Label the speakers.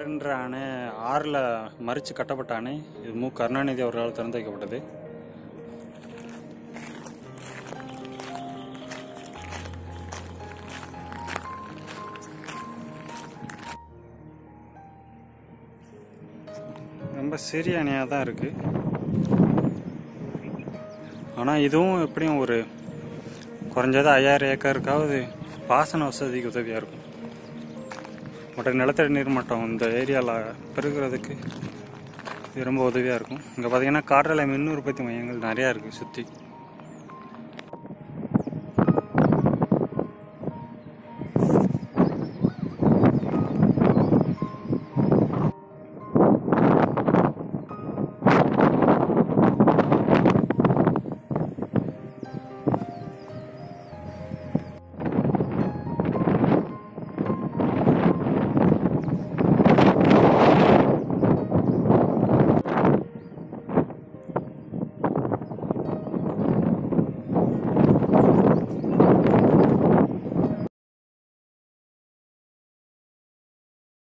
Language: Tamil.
Speaker 1: ஆறுன்ற அணை ஆறில் மறித்து கட்டப்பட்ட அணை இது மு கருணாநிதி அவர்களால் திறந்து வைக்கப்பட்டது ரொம்ப சிறிய அணையாக தான் இருக்குது ஆனால் இதுவும் எப்படியும் ஒரு குறைஞ்சது ஐயாயிரம் ஏக்கருக்காவது பாசன வசதிக்கு உதவியாக இருக்கும் மற்ற நிலத்தடி நீர் மட்டம் இந்த ஏரியாவில் பெருகிறதுக்கு இது ரொம்ப உதவியாக இருக்கும் இங்கே பார்த்தீங்கன்னா காற்றலை மின் உற்பத்தி மையங்கள் நிறையா இருக்குது சுற்றி